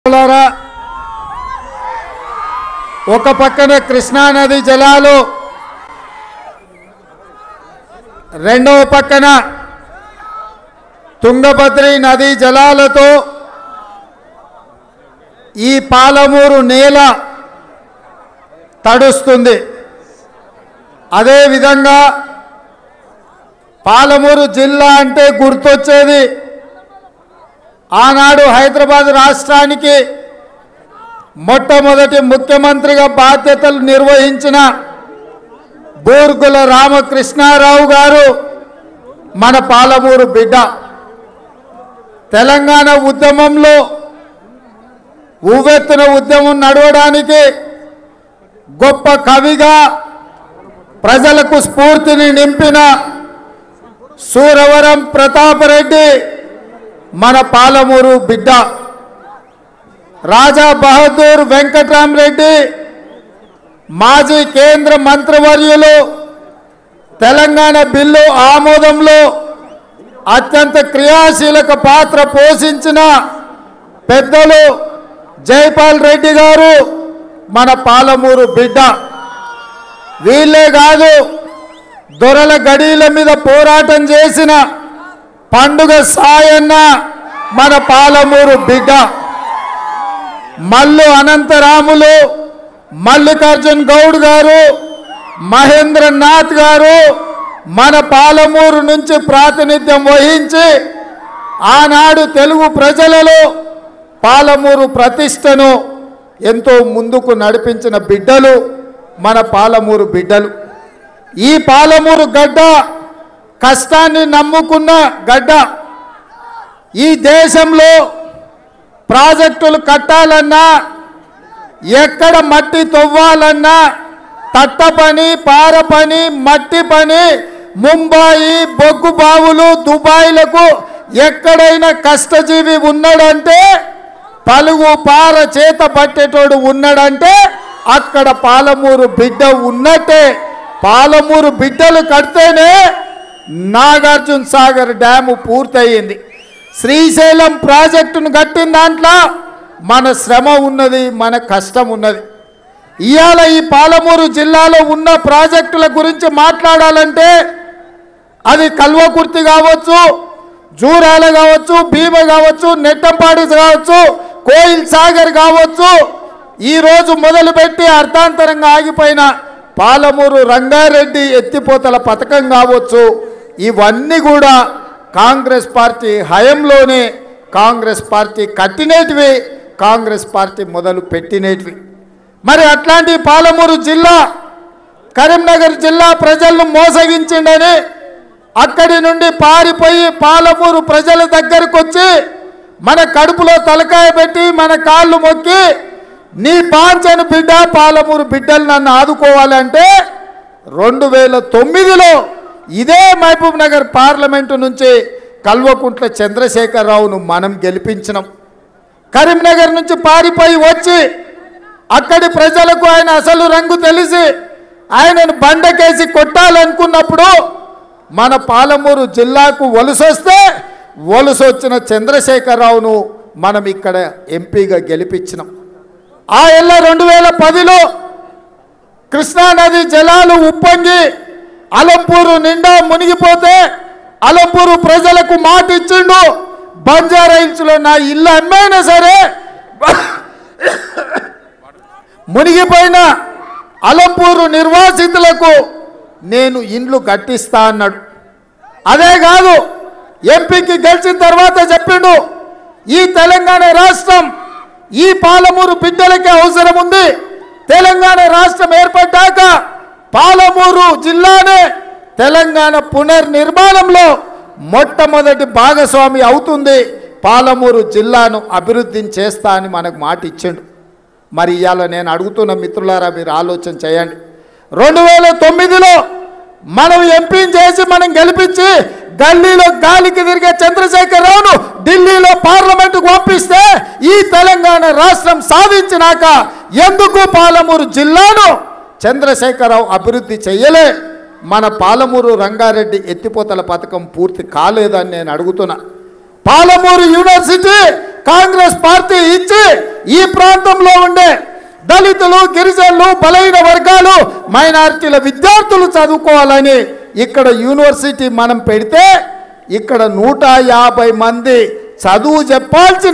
మిత్రులారా ఒక పక్కన కృష్ణా నది జలాలు రెండవ పక్కన తుంగభద్రి నది జలాలతో ఈ పాలమూరు నేల తడుస్తుంది అదేవిధంగా పాలమూరు జిల్లా అంటే గుర్తొచ్చేది ఆనాడు హైదరాబాద్ రాష్ట్రానికి మొట్టమొదటి ముఖ్యమంత్రిగా బాధ్యతలు నిర్వహించిన బూర్గుల రామకృష్ణారావు గారు మన పాలమూరు బిడ్డ తెలంగాణ ఉద్యమంలో ఉవ్వెత్తున ఉద్యమం నడవడానికి గొప్ప కవిగా ప్రజలకు స్ఫూర్తిని నింపిన సూరవరం ప్రతాపరెడ్డి మన పాలమూరు బిడ్డ రాజా బహదూర్ వెంకట్రామరెడ్డి మాజీ కేంద్ర మంత్రివర్యులు తెలంగాణ బిల్లు ఆమోదంలో అత్యంత క్రియాశీలక పాత్ర పోషించిన పెద్దలు జైపాల్ రెడ్డి గారు మన పాలమూరు బిడ్డ వీళ్ళే కాదు దొరల గడీల మీద పోరాటం చేసిన పండుగ సాయన్న మన పాలమూరు బిడ్డ మల్లు అనంతరాములు మల్లికార్జున్ గౌడ్ గారు మహేంద్రనాథ్ గారు మన పాలమూరు నుంచి ప్రాతినిధ్యం వహించి ఆనాడు తెలుగు ప్రజలలో పాలమూరు ప్రతిష్టను ఎంతో ముందుకు నడిపించిన బిడ్డలు మన పాలమూరు బిడ్డలు ఈ పాలమూరు గడ్డ కష్టాన్ని నమ్ముకున్న గడ్డ ఈ దేశంలో ప్రాజెక్టులు కట్టాలన్నా ఎక్కడ మట్టి తవ్వాలన్నా తట్ట పని పార పని మట్టి పని ముంబాయి బొగ్గు బావులు దుబాయ్లకు ఎక్కడైనా కష్టజీవి ఉన్నాడంటే పలుగు పార చేత పట్టేటోడు ఉన్నాడంటే అక్కడ పాలమూరు బిడ్డ ఉన్నట్టే పాలమూరు బిడ్డలు కడితేనే నాగార్జున సాగర్ డ్యాము పూర్తయింది శ్రీశైలం ప్రాజెక్టును కట్టిన దాంట్లో మన శ్రమ ఉన్నది మన కష్టం ఉన్నది ఇవాళ ఈ పాలమూరు జిల్లాలో ఉన్న ప్రాజెక్టుల గురించి మాట్లాడాలంటే అది కల్వకుర్తి కావచ్చు జూరాల కావచ్చు భీమ కావచ్చు నెట్టంపాడు కావచ్చు కోయిల్ సాగర్ కావచ్చు ఈరోజు మొదలుపెట్టి అర్ధాంతరంగా ఆగిపోయిన పాలమూరు రంగారెడ్డి ఎత్తిపోతల పథకం కావచ్చు ఇవన్నీ కూడా కాంగ్రెస్ పార్టీ హయంలోనే కాంగ్రెస్ పార్టీ కట్టినేటివి కాంగ్రెస్ పార్టీ మొదలు పెట్టినేటివి మరి అట్లాంటి పాలమూరు జిల్లా కరీంనగర్ జిల్లా ప్రజలను మోసగించిండని అక్కడి నుండి పారిపోయి పాలమూరు ప్రజల దగ్గరకు వచ్చి మన కడుపులో తలకాయ పెట్టి మన కాళ్ళు మొక్కి నీ బాంచను బిడ్డ పాలమూరు బిడ్డలు నన్ను ఆదుకోవాలంటే రెండు వేల తొమ్మిదిలో ఇదే మహబూబ్ నగర్ పార్లమెంటు నుంచి కల్వకుంట్ల చంద్రశేఖరరావును మనం గెలిపించినాం కరీంనగర్ నుంచి పారిపోయి వచ్చి అక్కడి ప్రజలకు ఆయన అసలు రంగు తెలిసి ఆయనను బండకేసి కొట్టాలనుకున్నప్పుడు మన పాలమూరు జిల్లాకు వలసొస్తే వలసొచ్చిన చంద్రశేఖరరావును మనం ఇక్కడ ఎంపీగా గెలిపించినాం ఆ ఏళ్ళ రెండు వేల పదిలో కృష్ణానది జలాలు ఉప్పొంగి అలంపూరు నిండా మునిగిపోతే అలంపూరు ప్రజలకు మాట ఇచ్చిండు బంజారా హిల్స్లో నా ఇల్లు అమ్మైనా సరే మునిగిపోయిన అలంపూరు నిర్వాసితులకు నేను ఇండ్లు కట్టిస్తా అన్నాడు అదే కాదు ఎంపీకి గెలిచిన తర్వాత చెప్పిండు ఈ తెలంగాణ రాష్ట్రం ఈ పాలమూరు బిడ్డలకి అవసరం ఉంది తెలంగాణ రాష్ట్రం ఏర్పడ్డాక పాలమూరు జిల్లానే తెలంగాణ పునర్నిర్మాణంలో మొట్టమొదటి భాగస్వామి అవుతుంది పాలమూరు జిల్లాను అభివృద్ధిని చేస్తా అని మనకు మాట ఇచ్చిండు మరి ఇవాళ నేను అడుగుతున్న మిత్రులారా మీరు ఆలోచన చేయండి రెండు వేల తొమ్మిదిలో మనం ఎంపీని చేసి మనం గెలిపించి గల్లీలో గాలికి తిరిగే చంద్రశేఖరరావును ఢిల్లీలో పార్లమెంటుకు పంపిస్తే ఈ తెలంగాణ రాష్ట్రం సాధించినాక ఎందుకు పాలమూరు జిల్లాను చంద్రశేఖరరావు అభివృద్ధి చెయ్యలే మన పాలమూరు రంగారెడ్డి ఎత్తిపోతల పథకం పూర్తి కాలేదని నేను అడుగుతున్నా పాలమూరు యూనివర్సిటీ కాంగ్రెస్ పార్టీ ఇచ్చి ఈ ప్రాంతంలో ఉండే దళితులు గిరిజనులు బలైన వర్గాలు మైనారిటీల విద్యార్థులు చదువుకోవాలని ఇక్కడ యూనివర్సిటీ మనం పెడితే ఇక్కడ నూట యాభై మంది చదువు చెప్పాల్సిన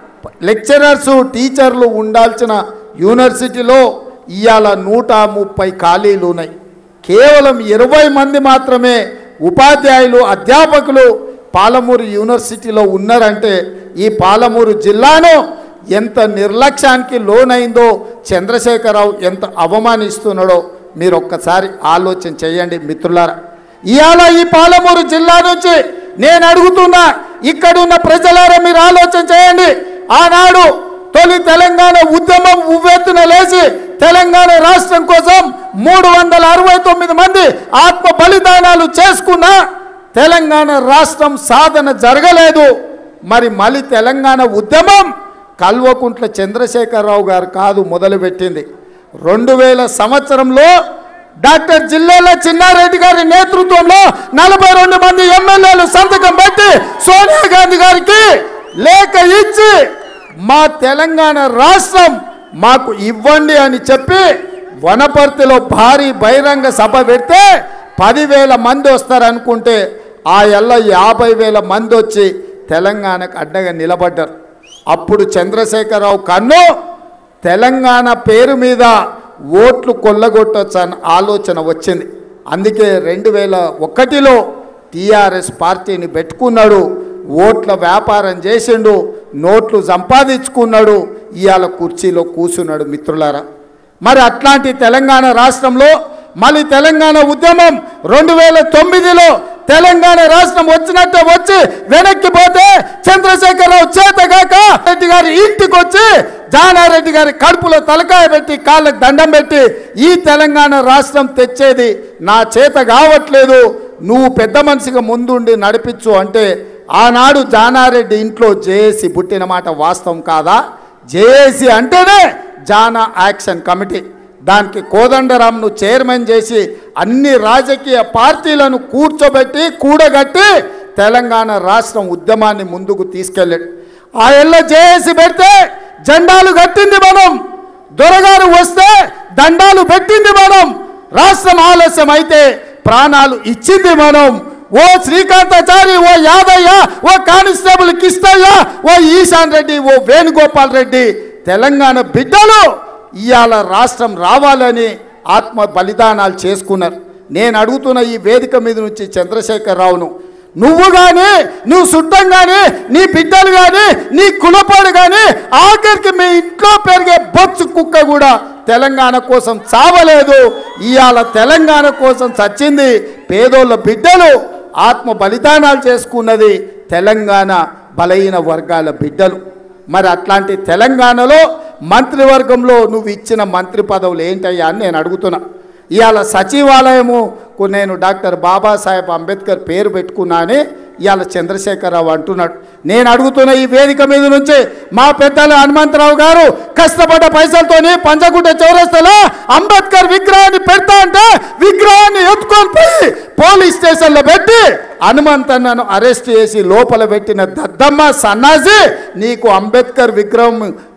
లెక్చరర్స్ టీచర్లు ఉండాల్సిన యూనివర్సిటీలో ఇవాళ నూట ముప్పై ఖాళీలు ఉన్నాయి కేవలం ఇరవై మంది మాత్రమే ఉపాధ్యాయులు అధ్యాపకులు పాలమూరు యూనివర్సిటీలో ఉన్నారంటే ఈ పాలమూరు జిల్లాను ఎంత నిర్లక్ష్యానికి లోనైందో చంద్రశేఖరరావు ఎంత అవమానిస్తున్నాడో మీరు ఒక్కసారి ఆలోచన చేయండి మిత్రులారా ఇవాళ ఈ పాలమూరు జిల్లా నుంచి నేను అడుగుతున్నా ఇక్కడున్న ప్రజలారా మీరు ఆలోచన చేయండి ఆనాడు తొలి తెలంగాణ ఉద్యమం ఉవ్వెత్తున లేచి తెలంగాణ రాష్ట్రం కోసం మూడు వందల అరవై తొమ్మిది మంది ఆత్మ బలిదానాలు చేసుకున్నా తెలంగాణ రాష్ట్రం సాధన జరగలేదు మరి మళ్ళీ తెలంగాణ ఉద్యమం కల్వకుంట్ల చంద్రశేఖరరావు గారు కాదు మొదలుపెట్టింది రెండు వేల సంవత్సరంలో డాక్టర్ జిల్లాల చిన్నారెడ్డి గారి నేతృత్వంలో నలభై రెండు మంది ఎమ్మెల్యేలు సంతకం పెట్టి సోనియా గాంధీ గారికి లేఖ ఇచ్చి మా తెలంగాణ రాష్ట్రం మాకు ఇవ్వండి అని చెప్పి వనపర్తిలో భారీ బహిరంగ సభ పెడితే పదివేల మంది వస్తారనుకుంటే ఆ ఎల్ల యాభై వేల మంది వచ్చి తెలంగాణకు అడ్డగా నిలబడ్డారు అప్పుడు చంద్రశేఖరరావు కన్ను తెలంగాణ పేరు మీద ఓట్లు కొల్లగొట్టొచ్చు అన్న ఆలోచన వచ్చింది అందుకే రెండు వేల ఒకటిలో టీఆర్ఎస్ పార్టీని పెట్టుకున్నాడు ఓట్ల వ్యాపారం చేసిండు నోట్లు సంపాదించుకున్నాడు ఇవాళ కుర్చీలో కూర్చున్నాడు మిత్రులారా మరి అట్లాంటి తెలంగాణ రాష్ట్రంలో మళ్ళీ తెలంగాణ ఉద్యమం రెండు వేల తొమ్మిదిలో తెలంగాణ రాష్ట్రం వచ్చినట్టే వచ్చి వెనక్కి పోతే చంద్రశేఖరరావు చేతగాక రెడ్డి గారి ఇంటికి వచ్చి జానారెడ్డి గారి కడుపులో తలకాయ పెట్టి కాళ్ళకు దండం పెట్టి ఈ తెలంగాణ రాష్ట్రం తెచ్చేది నా చేత కావట్లేదు నువ్వు పెద్ద మనిషిగా ముందుండి నడిపించు అంటే ఆనాడు జానారెడ్డి ఇంట్లో జేఏసీ పుట్టిన మాట వాస్తవం కాదా జేఏసీ అంటేనే జానా యాక్షన్ కమిటీ దానికి కోదండరాంను చైర్మన్ చేసి అన్ని రాజకీయ పార్టీలను కూర్చోబెట్టి కూడగట్టి తెలంగాణ రాష్ట్రం ఉద్యమాన్ని ముందుకు తీసుకెళ్ళాడు ఆ ఎల్ల జేఏసీ పెడితే జెండాలు కట్టింది మనం దొరగారు వస్తే దండాలు పెట్టింది మనం రాష్ట్రం ఆలస్యం అయితే ప్రాణాలు ఇచ్చింది మనం ఓ శ్రీకాంతాచారి ఓ యాదయ్య ఓ కానిస్టేబుల్ కిష్టయ్య ఓ ఈశాన్ రెడ్డి ఓ వేణుగోపాల్ రెడ్డి తెలంగాణ బిడ్డలు ఇవాళ రాష్ట్రం రావాలని ఆత్మ బలిదానాలు చేసుకున్నారు నేను అడుగుతున్న ఈ వేదిక మీద నుంచి చంద్రశేఖరరావును నువ్వు కానీ నువ్వు చుట్టం కానీ నీ బిడ్డలు కానీ నీ కులపాడు కానీ ఆఖరికి మీ ఇంట్లో పెరిగే బొచ్చు కుక్క కూడా తెలంగాణ కోసం చావలేదు ఇవాళ తెలంగాణ కోసం చచ్చింది పేదోళ్ళ బిడ్డలు ఆత్మ బలిదానాలు చేసుకున్నది తెలంగాణ బలహీన వర్గాల బిడ్డలు మరి అట్లాంటి తెలంగాణలో మంత్రివర్గంలో నువ్వు ఇచ్చిన మంత్రి పదవులు ఏంటయ్యా అని నేను అడుగుతున్నా ఇవాళ సచివాలయము కు నేను డాక్టర్ బాబాసాహెబ్ అంబేద్కర్ పేరు పెట్టుకున్నా అని ఇవాళ చంద్రశేఖరరావు అంటున్నాడు నేను అడుగుతున్న ఈ వేదిక మీద నుంచి మా పెద్దలు హనుమంతరావు గారు కష్టపడ్డ పైసలతోని పంచగుట్ట చౌరస్తలో అంబేద్కర్ విగ్రహాన్ని పెడతా అంటే విగ్రహాన్ని ఎత్తుకొని పోయి పోలీస్ స్టేషన్లో పెట్టి హనుమంతన్నను అరెస్ట్ చేసి లోపల పెట్టిన దద్దమ్మ సన్నాసి నీకు అంబేద్కర్ విగ్రహం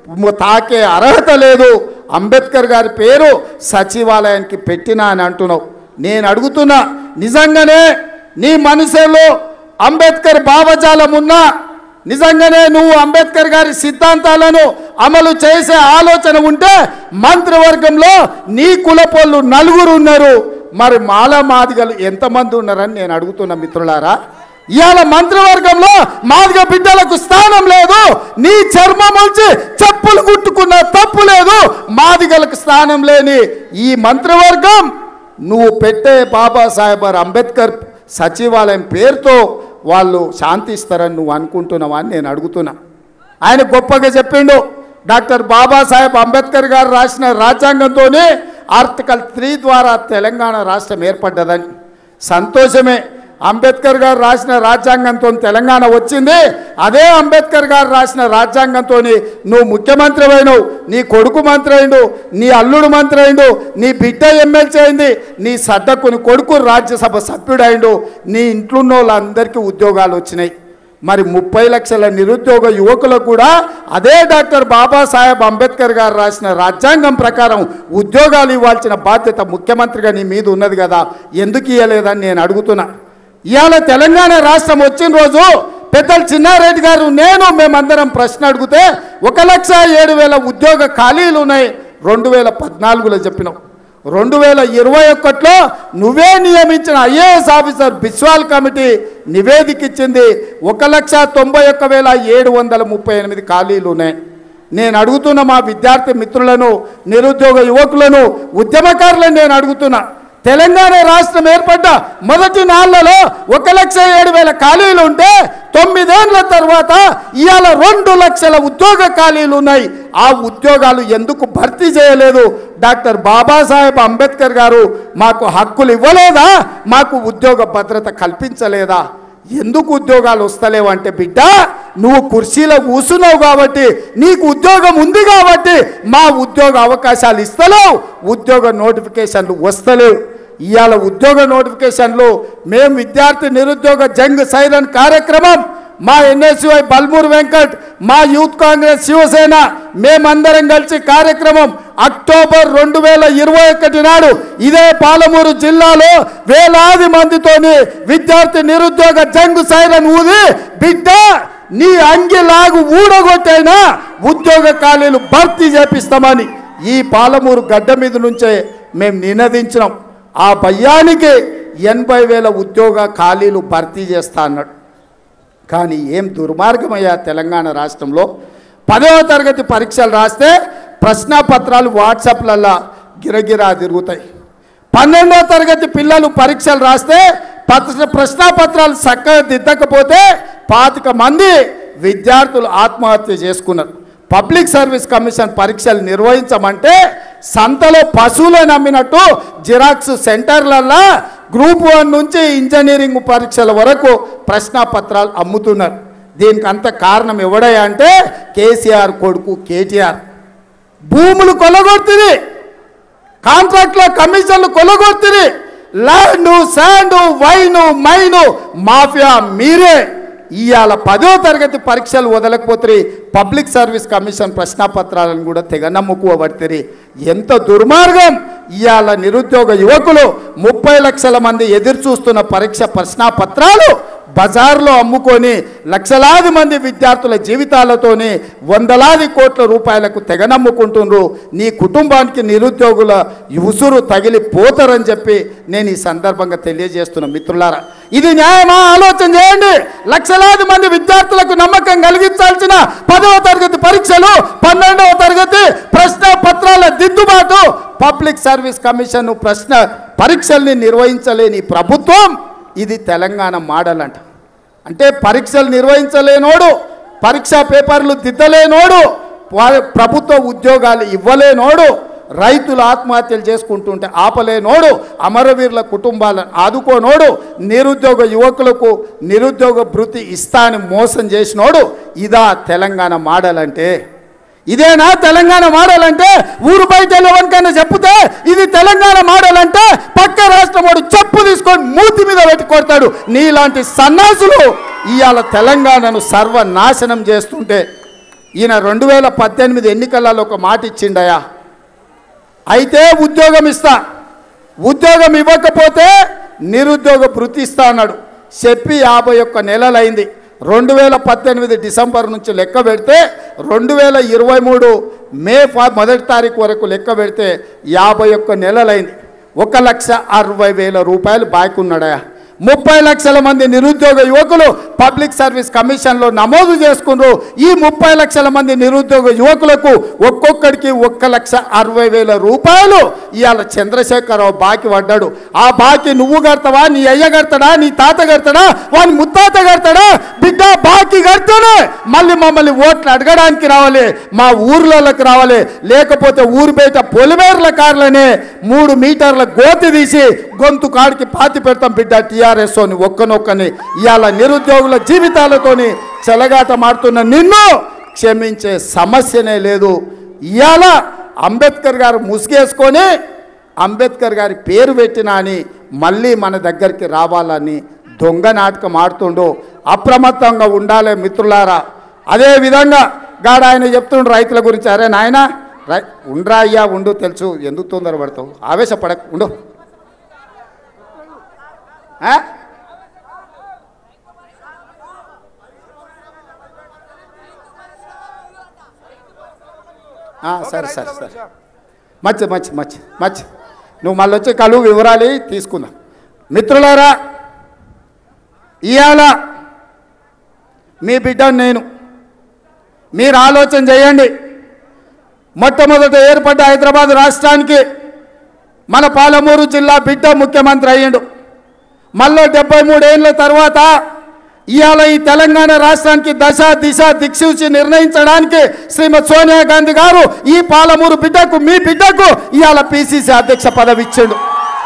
తాకే అర్హత లేదు అంబేద్కర్ గారి పేరు సచివాలయానికి పెట్టినా అని అంటున్నావు నేను అడుగుతున్నా నిజంగానే నీ మనసులో అంబేద్కర్ భావజాలం ఉన్నా నిజంగానే నువ్వు అంబేద్కర్ గారి సిద్ధాంతాలను అమలు చేసే ఆలోచన ఉంటే మంత్రివర్గంలో నీ కులపోళ్ళు నలుగురు ఉన్నారు మరి మాల మాదిగలు ఎంతమంది ఉన్నారని నేను అడుగుతున్నా మిత్రులారా ఇవాళ మంత్రివర్గంలో మాదిగ బిడ్డలకు స్థానం లేదు నీ చర్మం వచ్చి చెప్పులు కుట్టుకున్న తప్పు లేదు మాదిగలకు స్థానం లేని ఈ మంత్రివర్గం నువ్వు పెట్టే బాబాసాహెబ్ అంబేద్కర్ సచివాలయం పేరుతో వాళ్ళు శాంతిస్తారని నువ్వు అనుకుంటున్నావా అని నేను అడుగుతున్నా ఆయన గొప్పగా చెప్పిండు డాక్టర్ బాబాసాహెబ్ అంబేద్కర్ గారు రాసిన రాజ్యాంగంతోనే ఆర్టికల్ త్రీ ద్వారా తెలంగాణ రాష్ట్రం ఏర్పడ్డదని సంతోషమే అంబేద్కర్ గారు రాసిన రాజ్యాంగంతో తెలంగాణ వచ్చింది అదే అంబేద్కర్ గారు రాసిన రాజ్యాంగంతో నువ్వు ముఖ్యమంత్రి అయినవు నీ కొడుకు మంత్రి అయిండు నీ అల్లుడు మంత్రి అయిండు నీ బిడ్డ ఎమ్మెల్సీ అయింది నీ సద్దకుని కొడుకు రాజ్యసభ సభ్యుడైండు నీ ఇంట్లో ఉన్న వాళ్ళందరికీ ఉద్యోగాలు వచ్చినాయి మరి ముప్పై లక్షల నిరుద్యోగ యువకులకు కూడా అదే డాక్టర్ బాబాసాహెబ్ అంబేద్కర్ గారు రాసిన రాజ్యాంగం ప్రకారం ఉద్యోగాలు ఇవ్వాల్సిన బాధ్యత ముఖ్యమంత్రిగా నీ మీద ఉన్నది కదా ఎందుకు ఇవ్వలేదని నేను అడుగుతున్నా ఇవాళ తెలంగాణ రాష్ట్రం వచ్చిన రోజు పెద్దలు చిన్నారెడ్డి గారు నేను మేమందరం ప్రశ్న అడిగితే ఒక లక్ష ఏడు వేల ఉద్యోగ ఖాళీలు ఉన్నాయి రెండు వేల పద్నాలుగులో చెప్పినావు రెండు వేల ఇరవై ఒకటిలో నువ్వే నియమించిన ఐఏఎస్ ఆఫీసర్ బిస్వాల్ కమిటీ నివేదిక ఇచ్చింది ఒక లక్ష తొంభై ఒక్క వేల ఏడు వందల ముప్పై ఎనిమిది ఖాళీలు ఉన్నాయి నేను అడుగుతున్న మా విద్యార్థి మిత్రులను నిరుద్యోగ యువకులను ఉద్యమకారులను నేను అడుగుతున్నా తెలంగాణ రాష్ట్రం ఏర్పడ్డ మొదటి నాళ్లలో ఒక లక్ష ఏడు వేల ఖాళీలు ఉంటే తొమ్మిదేళ్ల తర్వాత ఇవాళ రెండు లక్షల ఉద్యోగ ఖాళీలు ఉన్నాయి ఆ ఉద్యోగాలు ఎందుకు భర్తీ చేయలేదు డాక్టర్ బాబాసాహెబ్ అంబేద్కర్ గారు మాకు హక్కులు ఇవ్వలేదా మాకు ఉద్యోగ భద్రత కల్పించలేదా ఎందుకు ఉద్యోగాలు వస్తలేవు అంటే బిడ్డ నువ్వు కుర్చీలో కూర్చున్నావు కాబట్టి నీకు ఉద్యోగం ఉంది కాబట్టి మా ఉద్యోగ అవకాశాలు ఇస్తలేవు ఉద్యోగ నోటిఫికేషన్లు వస్తలేవు ఇవాళ ఉద్యోగ నోటిఫికేషన్లు మేము విద్యార్థి నిరుద్యోగ జంగ్ సైరన్ కార్యక్రమం మా ఎన్ఎస్యుఐ బల్మూర్ వెంకట్ మా యూత్ కాంగ్రెస్ శివసేన మేమందరం కలిసి కార్యక్రమం అక్టోబర్ రెండు వేల ఇరవై ఒకటి నాడు ఇదే పాలమూరు జిల్లాలో వేలాది మందితోని విద్యార్థి నిరుద్యోగ జంగు సైరన్ ఊది బిడ్డ నీ అంగిలాగు ఊడగొట్టైనా ఉద్యోగ ఖాళీలు భర్తీ చేపిస్తామని ఈ పాలమూరు గడ్డ మీద నుంచే మేము నినదించినాం ఆ భయానికి ఎనభై వేల ఉద్యోగ ఖాళీలు భర్తీ చేస్తా అన్నాడు కానీ ఏం దుర్మార్గమయ్యా తెలంగాణ రాష్ట్రంలో పదవ తరగతి పరీక్షలు రాస్తే ప్రశ్నాపత్రాలు వాట్సాప్లల్లో గిరగిరా తిరుగుతాయి పన్నెండవ తరగతి పిల్లలు పరీక్షలు రాస్తే పత్ర ప్రశ్నాపత్రాలు చక్కగా దిద్దకపోతే పాతిక మంది విద్యార్థులు ఆత్మహత్య చేసుకున్నారు పబ్లిక్ సర్వీస్ కమిషన్ పరీక్షలు నిర్వహించమంటే సంతలో పశువులను నమ్మినట్టు జిరాక్స్ సెంటర్లల్లో గ్రూప్ వన్ నుంచి ఇంజనీరింగ్ పరీక్షల వరకు ప్రశ్నాపత్రాలు అమ్ముతున్నారు దీనికి అంత కారణం ఎవడయ్యా అంటే కేసీఆర్ కొడుకు కేటీఆర్ భూములు కొలగొడుతుంది కాంట్రాక్ట్ల కమిషన్లు కొలగొడుతుంది land sand wine mine mafia మీరే ఇవాళ పదో తరగతి పరీక్షలు వదలకపోతే పబ్లిక్ సర్వీస్ కమిషన్ ప్రశ్నాపత్రాలను కూడా తెగ నమ్ముకోబడుతుంది ఎంత దుర్మార్గం ఇవాళ నిరుద్యోగ యువకులు ముప్పై లక్షల మంది ఎదురు చూస్తున్న పరీక్ష ప్రశ్నాపత్రాలు బజార్లో అమ్ముకొని లక్షలాది మంది విద్యార్థుల జీవితాలతోని వందలాది కోట్ల రూపాయలకు తెగనమ్ముకుంటుండ్రు నీ కుటుంబానికి నిరుద్యోగుల ఉసురు తగిలి పోతారని చెప్పి నేను ఈ సందర్భంగా తెలియజేస్తున్న మిత్రులారా ఇది న్యాయమా ఆలోచన చేయండి లక్షలాది మంది విద్యార్థులకు నమ్మకం కలిగించాల్సిన పదవ తరగతి పరీక్షలు పన్నెండవ తరగతి ప్రశ్న పత్రాల దిద్దుబాటు పబ్లిక్ సర్వీస్ కమిషన్ ప్రశ్న పరీక్షల్ని నిర్వహించలేని ప్రభుత్వం ఇది తెలంగాణ మోడల్ అంట అంటే పరీక్షలు నిర్వహించలేనోడు పరీక్షా పేపర్లు దిద్దలేనోడు వా- ప్రభుత్వ ఉద్యోగాలు ఇవ్వలేనోడు రైతులు ఆత్మహత్యలు చేసుకుంటుంటే ఆపలేనోడు అమరవీరుల కుటుంబాలను ఆదుకోనోడు నిరుద్యోగ యువకులకు నిరుద్యోగ భృతి ఇస్తా అని మోసం చేసినోడు ఇదా తెలంగాణ మోడల్ అంటే ఇదేనా తెలంగాణ మోడల్ అంటే ఊరు బయట ఎవరికైనా చెప్తే ఇది తెలంగాణ మోడల్ అంటే పక్క రాష్ట్రం వాడు చెప్పు తీసుకొని మూతి మీద పెట్టి కొడతాడు నీలాంటి సన్నాసులు ఇవాళ తెలంగాణను సర్వనాశనం చేస్తుంటే ఈయన రెండు వేల పద్దెనిమిది ఎన్నికలలో ఒక మాట ఇచ్చిండయా అయితే ఉద్యోగం ఇస్తా ఉద్యోగం ఇవ్వకపోతే నిరుద్యోగ భృతి ఇస్తా అన్నాడు చెప్పి యాభై ఒక్క నెలలైంది రెండు వేల పద్దెనిమిది డిసెంబర్ నుంచి లెక్క పెడితే రెండు వేల ఇరవై మూడు మే ఫ- మొదటి తారీఖు వరకు లెక్క పెడితే యాభై ఒక్క నెలలైంది ఒక లక్ష అరవై వేల రూపాయలు బాకీ ఉన్నాడయా ముప్పై లక్షల మంది నిరుద్యోగ యువకులు పబ్లిక్ సర్వీస్ కమిషన్లో నమోదు చేసుకున్నారు ఈ ముప్పై లక్షల మంది నిరుద్యోగ యువకులకు ఒక్కొక్కడికి ఒక్క లక్ష అరవై వేల రూపాయలు ఇవాళ చంద్రశేఖరరావు బాకీ పడ్డాడు ఆ బాకీ నువ్వు కడతావా నీ అయ్య కడతాడా నీ తాత కడతాడా వాని ముత్తాత కడతాడా బిడ్డ బాకీ కడితేనే మళ్ళీ మమ్మల్ని ఓట్లు అడగడానికి రావాలి మా ఊర్లలోకి రావాలి లేకపోతే ఊరు బయట పొలిమేర్ల కార్లనే మూడు మీటర్ల గోతి తీసి గొంతు కాడికి పాతి పెడతాం బిడ్డ టీఆర్ఎస్ అని ఒక్కనొక్కని ఇవాళ నిరుద్యోగుల జీవితాలతోని చెలగాట మాడుతున్న నిన్ను క్షమించే సమస్యనే లేదు ఇవాళ అంబేద్కర్ గారు ముసుగేసుకొని అంబేద్కర్ గారి పేరు పెట్టినా అని మళ్ళీ మన దగ్గరికి రావాలని దొంగ నాటకం ఆడుతుండో అప్రమత్తంగా ఉండాలి మిత్రులారా అదే విధంగా గాడ ఆయన చెప్తుండ్రు రైతుల గురించి అరే నాయన రై ఉండ్రా అయ్యా ఉండు తెలుసు ఎందుకు తొందరపడతావు ఆవేశపడక ఉండు ఆ? ఆ, సరే సరే సరే మంచి మంచి మంచి మంచి నువ్వు మళ్ళీ వచ్చి కలువు వివరాలు తీసుకుందాం మిత్రులారా ఇవాళ మీ బిడ్డ నేను మీరు ఆలోచన చేయండి మొట్టమొదట ఏర్పడ్డ హైదరాబాద్ రాష్ట్రానికి మన పాలమూరు జిల్లా బిడ్డ ముఖ్యమంత్రి అయ్యిండు మళ్ళీ డెబ్బై మూడేళ్ళ తర్వాత ఇవాళ ఈ తెలంగాణ రాష్ట్రానికి దశ దిశ దిక్సూచి నిర్ణయించడానికి శ్రీమతి సోనియా గాంధీ గారు ఈ పాలమూరు బిడ్డకు మీ బిడ్డకు ఇవాళ పిసిసి అధ్యక్ష పదవి ఇచ్చిండు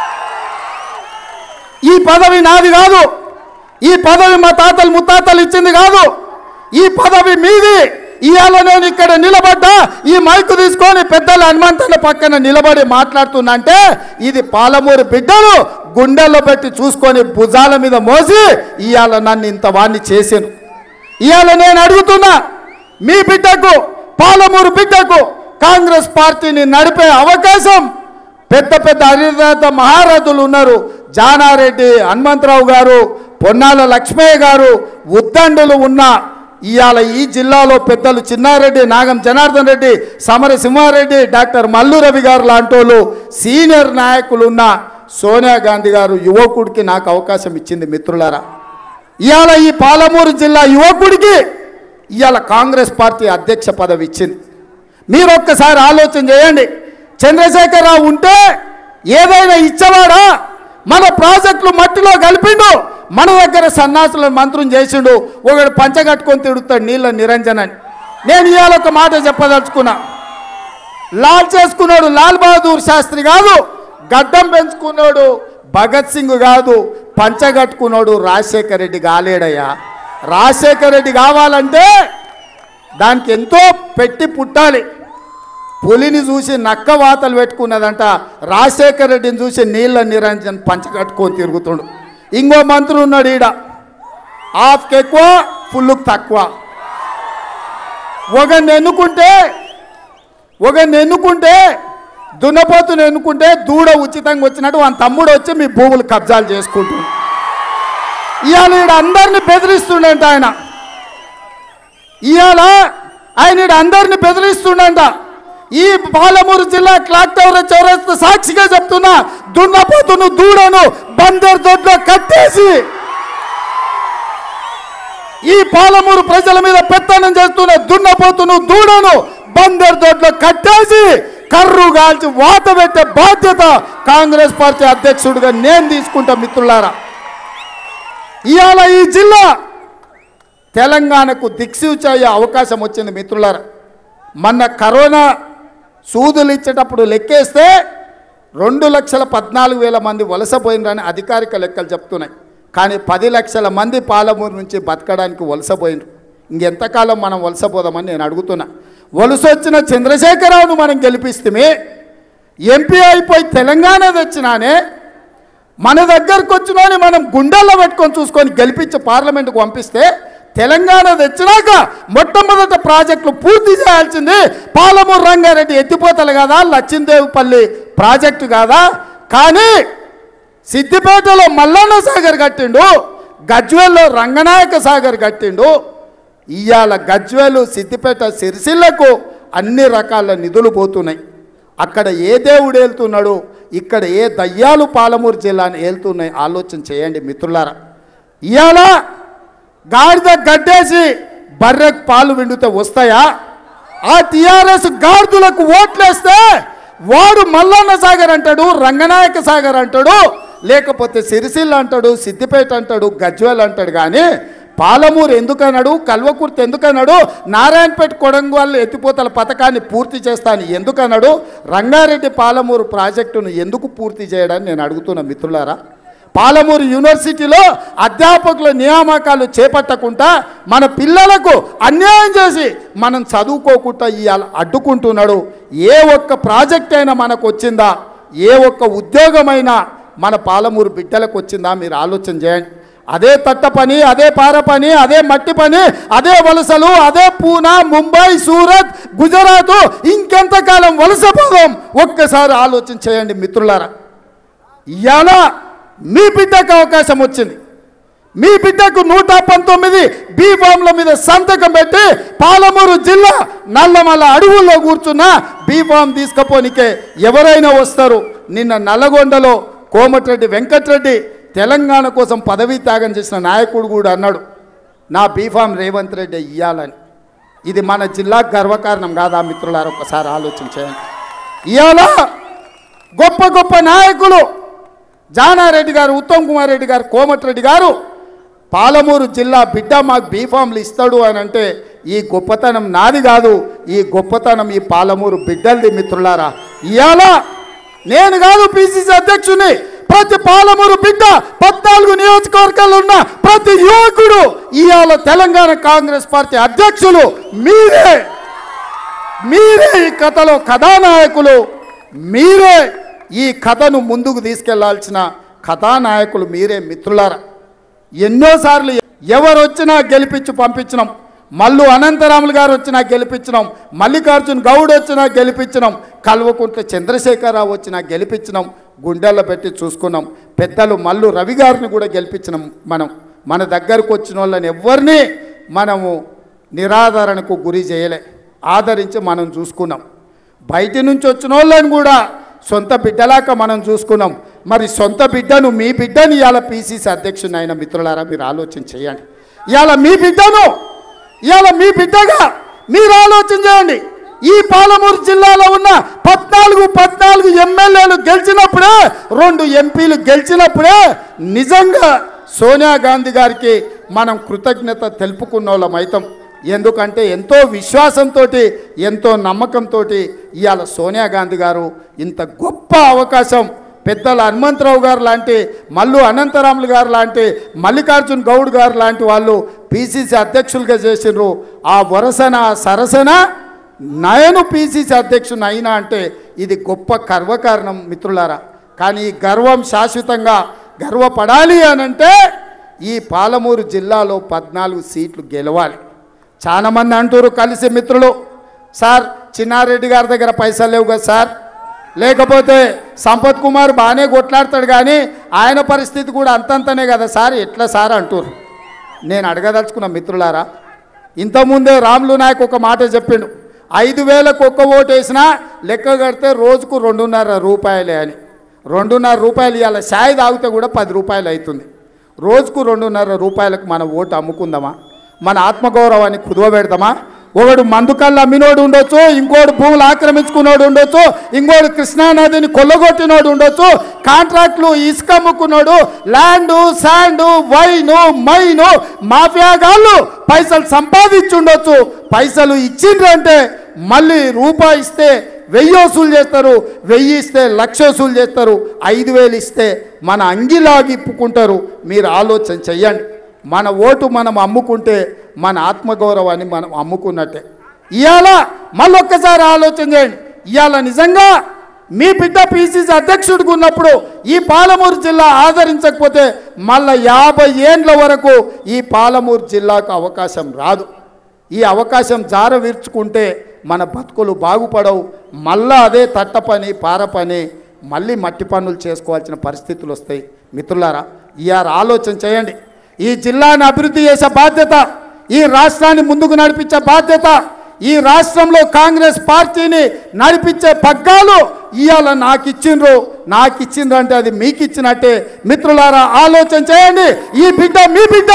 ఈ పదవి నాది కాదు ఈ పదవి మా తాతలు ముత్తాతలు ఇచ్చింది కాదు ఈ పదవి మీది ఇవాళ నేను ఇక్కడ నిలబడ్డా ఈ మైకు తీసుకొని పెద్దల హనుమంతుల పక్కన నిలబడి మాట్లాడుతున్నా అంటే ఇది పాలమూరు బిడ్డలు గుండెల్లో పెట్టి చూసుకొని భుజాల మీద మోసి ఇవాళ నన్ను ఇంత వాణ్ణి చేశాను ఇవాళ నేను అడుగుతున్నా మీ బిడ్డకు పాలమూరు బిడ్డకు కాంగ్రెస్ పార్టీని నడిపే అవకాశం పెద్ద పెద్ద హరిదాత మహారథులు ఉన్నారు జానారెడ్డి హనుమంతరావు గారు పొన్నాల లక్ష్మయ్య గారు ఉద్దండులు ఉన్న ఇవాళ ఈ జిల్లాలో పెద్దలు చిన్నారెడ్డి నాగం జనార్దన్ రెడ్డి సమర సింహారెడ్డి డాక్టర్ మల్లు రవి గారు లాంటోళ్ళు సీనియర్ నాయకులు ఉన్న సోనియా గాంధీ గారు యువకుడికి నాకు అవకాశం ఇచ్చింది మిత్రులారా ఇవాళ ఈ పాలమూరు జిల్లా యువకుడికి ఇవాళ కాంగ్రెస్ పార్టీ అధ్యక్ష పదవి ఇచ్చింది మీరు ఒక్కసారి ఆలోచన చేయండి చంద్రశేఖరరావు ఉంటే ఏదైనా ఇచ్చేవాడా మన ప్రాజెక్టులు మట్టిలో కలిపిండు మన దగ్గర సన్నాసులను మంత్రం చేసిండు ఒకడు పంచగట్టుకొని తిడుతాడు నీళ్ళ నిరంజన్ అని నేను ఇవాళ ఒక మాట చెప్పదలుచుకున్నా లాల్ చేసుకున్నాడు లాల్ బహదూర్ శాస్త్రి కాదు గడ్డం పెంచుకున్నాడు భగత్ సింగ్ కాదు పంచగట్టుకున్నాడు రాజశేఖర రెడ్డి కాలేడయ్యా రాజశేఖర రెడ్డి కావాలంటే దానికి ఎంతో పెట్టి పుట్టాలి పులిని చూసి నక్క వాతలు పెట్టుకున్నదంట రాజశేఖర రెడ్డిని చూసి నీళ్ళ నిరంజన్ పంచగట్టుకొని తిరుగుతుండు ఇంకో మంత్రి ఉన్నాడు ఈడ హాఫ్కి ఎక్కువ ఫుల్కి తక్కువ ఒకరిని ఎన్నుకుంటే ఒకరిని ఎన్నుకుంటే దున్నపోతుని ఎన్నుకుంటే దూడ ఉచితంగా వచ్చినట్టు వాళ్ళ తమ్ముడు వచ్చి మీ భూములు కబ్జాలు చేసుకుంటుంది ఇవాళ ఈడ అందరిని బెదిరిస్తుండంట ఆయన ఇవాళ ఆయన ఈడ అందరిని బెదిరిస్తుండంట ఈ పాలమూరు జిల్లా క్లాక్ టవర్ చౌరస్తా సాక్షిగా చెప్తున్నా దున్నపోతును దూడను బందర్ దొడ్లో కట్టేసి ఈ పాలమూరు ప్రజల మీద పెత్తనం చేస్తున్న దున్నపోతును దూడను బందర్ దొడ్లో కట్టేసి కర్రు కాల్చి వాత పెట్టే బాధ్యత కాంగ్రెస్ పార్టీ అధ్యక్షుడిగా నేను తీసుకుంటా మిత్రులారా ఇవాళ ఈ జిల్లా తెలంగాణకు దిక్సూచి అయ్యే అవకాశం వచ్చింది మిత్రులారా మొన్న కరోనా సూదులు ఇచ్చేటప్పుడు లెక్కేస్తే రెండు లక్షల పద్నాలుగు వేల మంది వలసపోయినరని అధికారిక లెక్కలు చెప్తున్నాయి కానీ పది లక్షల మంది పాలమూరు నుంచి బతకడానికి వలసపోయినరు ఇంకెంతకాలం మనం వలసపోదామని నేను అడుగుతున్నా వలస వచ్చిన చంద్రశేఖరరావును మనం గెలిపిస్తే ఎంపీ అయిపోయి తెలంగాణ తెచ్చినానే మన దగ్గరకు వచ్చినోని మనం గుండెల్లో పెట్టుకొని చూసుకొని గెలిపించి పార్లమెంటుకు పంపిస్తే తెలంగాణ తెచ్చినాక మొట్టమొదట ప్రాజెక్టులు పూర్తి చేయాల్సింది పాలమూరు రంగారెడ్డి ఎత్తిపోతలు కదా లచ్చిందేవిపల్లి ప్రాజెక్టు కాదా కానీ సిద్దిపేటలో మల్లన్న సాగర్ కట్టిండు గజ్వేల్లో రంగనాయక సాగర్ కట్టిండు ఇవాళ గజ్వేలు సిద్దిపేట సిరిసిల్లకు అన్ని రకాల నిధులు పోతున్నాయి అక్కడ ఏ దేవుడు వెళ్తున్నాడు ఇక్కడ ఏ దయ్యాలు పాలమూరు జిల్లాని వెళ్తున్నాయి ఆలోచన చేయండి మిత్రులారా ఇవాళ గాడిద గడ్డేసి బర్రెకు పాలు విండితే వస్తాయా ఆ టిఆర్ఎస్ గాడిదలకు ఓట్లేస్తే వాడు మల్లన్న సాగర్ అంటాడు రంగనాయక సాగర్ అంటాడు లేకపోతే సిరిసిల్ల అంటాడు సిద్దిపేట అంటాడు గజ్వేల్ అంటాడు కానీ పాలమూరు ఎందుకన్నాడు కల్వకుర్తి ఎందుకన్నాడు నారాయణపేట కొడంగల్ ఎత్తిపోతల పథకాన్ని పూర్తి చేస్తాను ఎందుకన్నాడు రంగారెడ్డి పాలమూరు ప్రాజెక్టును ఎందుకు పూర్తి చేయడాన్ని నేను అడుగుతున్నా మిత్రులారా పాలమూరు యూనివర్సిటీలో అధ్యాపకుల నియామకాలు చేపట్టకుండా మన పిల్లలకు అన్యాయం చేసి మనం చదువుకోకుండా ఇవాళ అడ్డుకుంటున్నాడు ఏ ఒక్క ప్రాజెక్ట్ అయినా మనకు వచ్చిందా ఏ ఒక్క ఉద్యోగమైనా మన పాలమూరు బిడ్డలకు వచ్చిందా మీరు ఆలోచన చేయండి అదే తట్ట పని అదే పార పని అదే మట్టి పని అదే వలసలు అదే పూనా ముంబై సూరత్ గుజరాత్ ఇంకెంతకాలం వలస పోదాం ఒక్కసారి ఆలోచన చేయండి మిత్రులారా ఇవాళ మీ బిడ్డకు అవకాశం వచ్చింది మీ బిడ్డకు నూట పంతొమ్మిది బీ ఫామ్ల మీద సంతకం పెట్టి పాలమూరు జిల్లా నల్లమల్ల అడవుల్లో కూర్చున్న బీ ఫామ్ తీసుకపోనికే ఎవరైనా వస్తారు నిన్న నల్లగొండలో కోమటిరెడ్డి వెంకటరెడ్డి తెలంగాణ కోసం పదవీ త్యాగం చేసిన నాయకుడు కూడా అన్నాడు నా బీఫామ్ రేవంత్ రెడ్డి ఇయ్యాలని ఇది మన జిల్లా గర్వకారణం కాదా మిత్రులారా ఒక్కసారి ఆలోచన చేయండి ఇవాళ గొప్ప గొప్ప నాయకులు జానారెడ్డి గారు ఉత్తమ్ కుమార్ రెడ్డి గారు కోమటిరెడ్డి గారు పాలమూరు జిల్లా బిడ్డ మాకు బీఫామ్లు ఇస్తాడు అని అంటే ఈ గొప్పతనం నాది కాదు ఈ గొప్పతనం ఈ పాలమూరు బిడ్డలది మిత్రులారా ఇవాళ నేను కాదు పిసిసి అధ్యక్షుని ప్రతి పాలమూరు బిడ్డ పద్నాలుగు నియోజకవర్గాల్లో ఉన్న ప్రతి యువకుడు ఇవాళ తెలంగాణ కాంగ్రెస్ పార్టీ అధ్యక్షులు మీరే మీరే ఈ కథలో కథానాయకులు మీరే ఈ కథను ముందుకు తీసుకెళ్లాల్సిన కథానాయకులు మీరే మిత్రులారా ఎన్నోసార్లు ఎవరు వచ్చినా గెలిపించి పంపించినాం మల్లు అనంతరాములు గారు వచ్చినా గెలిపించినాం మల్లికార్జున్ గౌడ్ వచ్చినా గెలిపించినాం కల్వకుంట్ల చంద్రశేఖరరావు వచ్చినా గెలిపించినాం గుండెల్లో పెట్టి చూసుకున్నాం పెద్దలు మల్లు రవి గారిని కూడా గెలిపించినాం మనం మన దగ్గరకు వచ్చిన వాళ్ళని ఎవరిని మనము నిరాదరణకు గురి చేయలే ఆదరించి మనం చూసుకున్నాం బయటి నుంచి వచ్చిన వాళ్ళని కూడా సొంత బిడ్డలాక మనం చూసుకున్నాం మరి సొంత బిడ్డను మీ బిడ్డని ఇవాళ పిసిసి అధ్యక్షుని అయిన మిత్రులారా మీరు ఆలోచన చేయండి ఇవాళ మీ బిడ్డను ఇవాళ మీ బిడ్డగా మీరు ఆలోచన చేయండి ఈ పాలమూరు జిల్లాలో ఉన్న పద్నాలుగు పద్నాలుగు ఎమ్మెల్యేలు గెలిచినప్పుడే రెండు ఎంపీలు గెలిచినప్పుడే నిజంగా సోనియా గాంధీ గారికి మనం కృతజ్ఞత తెలుపుకున్న వాళ్ళం అవుతాం ఎందుకంటే ఎంతో విశ్వాసంతో ఎంతో నమ్మకంతో ఇవాళ సోనియా గాంధీ గారు ఇంత గొప్ప అవకాశం పెద్దల హనుమంతరావు గారు లాంటి మల్లు అనంతరాములు గారు లాంటి మల్లికార్జున్ గౌడ్ గారు లాంటి వాళ్ళు పిసిసి అధ్యక్షులుగా చేసిండ్రు ఆ వరసన ఆ సరసన నేను పిసిసి అధ్యక్షుని అయినా అంటే ఇది గొప్ప గర్వకారణం మిత్రులారా కానీ ఈ గర్వం శాశ్వతంగా గర్వపడాలి అనంటే ఈ పాలమూరు జిల్లాలో పద్నాలుగు సీట్లు గెలవాలి చాలా మంది అంటారు కలిసి మిత్రులు సార్ చిన్నారెడ్డి గారి దగ్గర పైసలు లేవు కదా సార్ లేకపోతే సంపత్ కుమార్ బాగానే కొట్లాడతాడు కానీ ఆయన పరిస్థితి కూడా అంతంతనే కదా సార్ ఎట్లా సార్ అంటారు నేను అడగదలుచుకున్న మిత్రులారా ఇంతకుముందే రాములు నాయక్ ఒక మాట చెప్పిండు ఐదు వేలకు ఒక్క ఓటు వేసినా లెక్క కడితే రోజుకు రెండున్నర రూపాయలే అని రెండున్నర రూపాయలు ఇవాళ చాయ్ తాగితే కూడా పది రూపాయలు అవుతుంది రోజుకు రెండున్నర రూపాయలకు మన ఓటు అమ్ముకుందామా మన ఆత్మగౌరవాన్ని కుదువ పెడతామా ఒకడు మందుకల్లా అమ్మినోడు ఉండొచ్చు ఇంకోడు భూములు ఆక్రమించుకున్నోడు ఉండొచ్చు ఇంకోడు కృష్ణానదిని కొల్లగొట్టినోడు ఉండొచ్చు కాంట్రాక్ట్లు ఇసుక అమ్ముకున్నాడు ల్యాండ్ శాండ్ వైను మైను మాఫియాగాళ్ళు పైసలు సంపాదించి ఉండొచ్చు పైసలు ఇచ్చిండ్రంటే మళ్ళీ రూపాయి ఇస్తే వెయ్యి వసూలు చేస్తారు వెయ్యి ఇస్తే లక్ష వసూలు చేస్తారు ఐదు వేలు ఇస్తే మన అంగిలాగి ఇప్పుకుంటారు మీరు ఆలోచన చెయ్యండి మన ఓటు మనం అమ్ముకుంటే మన ఆత్మగౌరవాన్ని మనం అమ్ముకున్నట్టే ఇవాళ మళ్ళొక్కసారి ఆలోచన చేయండి ఇవాళ నిజంగా మీ బిడ్డ పిసిసి అధ్యక్షుడిగా ఉన్నప్పుడు ఈ పాలమూరు జిల్లా ఆదరించకపోతే మళ్ళా యాభై ఏండ్ల వరకు ఈ పాలమూరు జిల్లాకు అవకాశం రాదు ఈ అవకాశం జార విరుచుకుంటే మన బతుకులు బాగుపడవు మళ్ళా అదే తట్ట పని పార పని మళ్ళీ మట్టి పనులు చేసుకోవాల్సిన పరిస్థితులు వస్తాయి మిత్రులారా ఇయాల ఆలోచన చేయండి ఈ జిల్లాని అభివృద్ధి చేసే బాధ్యత ఈ రాష్ట్రాన్ని ముందుకు నడిపించే బాధ్యత ఈ రాష్ట్రంలో కాంగ్రెస్ పార్టీని నడిపించే పగ్గాలు ఇవాళ నాకు ఇచ్చిండ్రు నాకు ఇచ్చిండ్రు అంటే అది మీకు ఇచ్చినట్టే మిత్రులారా ఆలోచన చేయండి ఈ బిడ్డ మీ బిడ్డ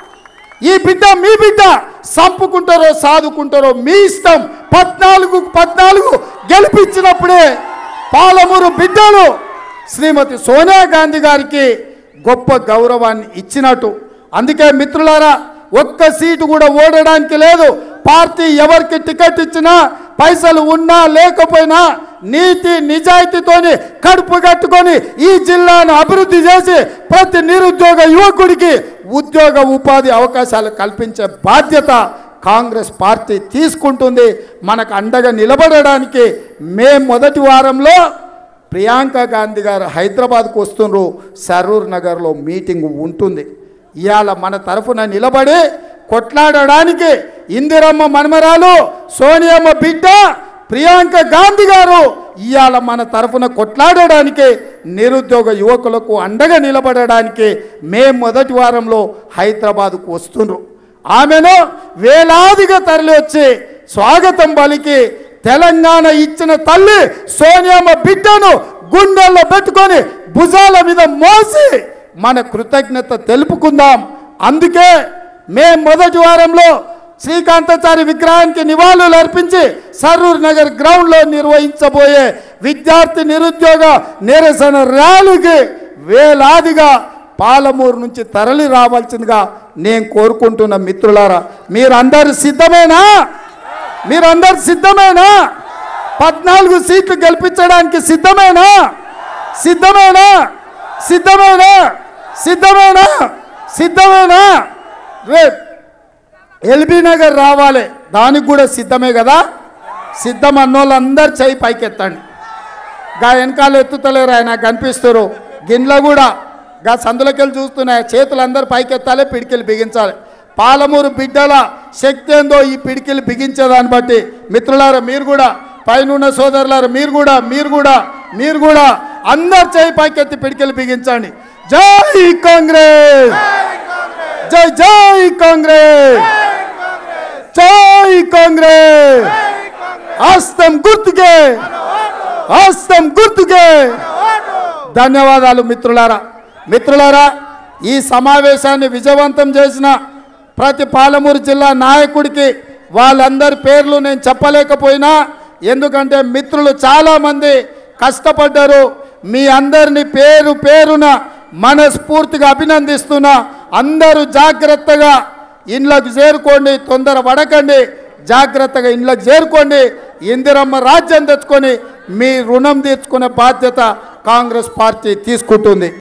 ఈ బిడ్డ మీ బిడ్డ సంపుకుంటారో సాదుకుంటారో మీ ఇష్టం పద్నాలుగు పద్నాలుగు గెలిపించినప్పుడే పాలమూరు బిడ్డలు శ్రీమతి సోనియా గాంధీ గారికి గొప్ప గౌరవాన్ని ఇచ్చినట్టు అందుకే మిత్రులారా ఒక్క సీటు కూడా ఓడడానికి లేదు పార్టీ ఎవరికి టికెట్ ఇచ్చినా పైసలు ఉన్నా లేకపోయినా నీతి నిజాయితీతోని కడుపు కట్టుకొని ఈ జిల్లాను అభివృద్ధి చేసి ప్రతి నిరుద్యోగ యువకుడికి ఉద్యోగ ఉపాధి అవకాశాలు కల్పించే బాధ్యత కాంగ్రెస్ పార్టీ తీసుకుంటుంది మనకు అండగా నిలబడడానికి మే మొదటి వారంలో ప్రియాంక గాంధీ గారు హైదరాబాద్కు వస్తుండ్రు సరూర్ నగర్లో మీటింగ్ ఉంటుంది ఇవాళ మన తరఫున నిలబడి కొట్లాడడానికి ఇందిరమ్మ మనమరాలు సోనియమ్మ బిడ్డ ప్రియాంక గాంధీ గారు ఇవాళ మన తరఫున కొట్లాడడానికి నిరుద్యోగ యువకులకు అండగా నిలబడడానికి మే మొదటి వారంలో హైదరాబాద్కు వస్తుండ్రు ఆమెను వేలాదిగా తరలి వచ్చి స్వాగతం పలికి తెలంగాణ ఇచ్చిన తల్లి సోనియమ్మ బిడ్డను గుండెల్లో పెట్టుకొని భుజాల మీద మోసి మన కృతజ్ఞత తెలుపుకుందాం అందుకే మే మొదటి వారంలో శ్రీకాంతాచారి విగ్రహానికి నివాళులు అర్పించి సరూర్ నగర్ గ్రౌండ్లో నిర్వహించబోయే విద్యార్థి నిరుద్యోగ నిరసన ర్యాలీకి వేలాదిగా పాలమూరు నుంచి తరలి రావాల్సిందిగా నేను కోరుకుంటున్న మిత్రులారా మీరందరూ సిద్ధమేనా మీరందరు సిద్ధమేనా పద్నాలుగు సీట్లు గెలిపించడానికి సిద్ధమేనా సిద్ధమేనా సిద్ధమేనా సిద్ధమేనా సిద్ధమేనా రేపు ఎల్బీ నగర్ రావాలి దానికి కూడా సిద్ధమే కదా సిద్ధం అన్నోళ్ళందరూ చేయి పైకెత్తండి గా వెనకాల ఎత్తుతలేరు ఆయన కనిపిస్తారు గిన్నెలో కూడా గా సందులకెళ్ళి చూస్తున్నాయి చేతులు అందరు పైకెత్తాలి పిడికిలు బిగించాలి పాలమూరు బిడ్డల శక్తి ఏందో ఈ పిడికిలు బిగించేదాన్ని బట్టి మిత్రులారా మీరు కూడా పైనున్న సోదరులారా మీరు కూడా మీరు కూడా మీరు కూడా అందరు చేయి పైకెత్తి పిడికిలు బిగించండి జై కాంగ్రెస్ జై జై కాంగ్రెస్ జై కాంగ్రెస్ హస్తం గుర్తుకే హస్తం గుర్తుకే ధన్యవాదాలు మిత్రులారా మిత్రులారా ఈ సమావేశాన్ని విజయవంతం చేసిన ప్రతి పాలమూరు జిల్లా నాయకుడికి వాళ్ళందరి పేర్లు నేను చెప్పలేకపోయినా ఎందుకంటే మిత్రులు చాలామంది కష్టపడ్డారు మీ అందరిని పేరు పేరున మనస్ఫూర్తిగా అభినందిస్తున్నా అందరూ జాగ్రత్తగా ఇండ్లకు చేరుకోండి తొందర పడకండి జాగ్రత్తగా ఇండ్లకు చేరుకోండి ఇందిరమ్మ రాజ్యం తెచ్చుకొని మీ రుణం తీర్చుకునే బాధ్యత కాంగ్రెస్ పార్టీ తీసుకుంటుంది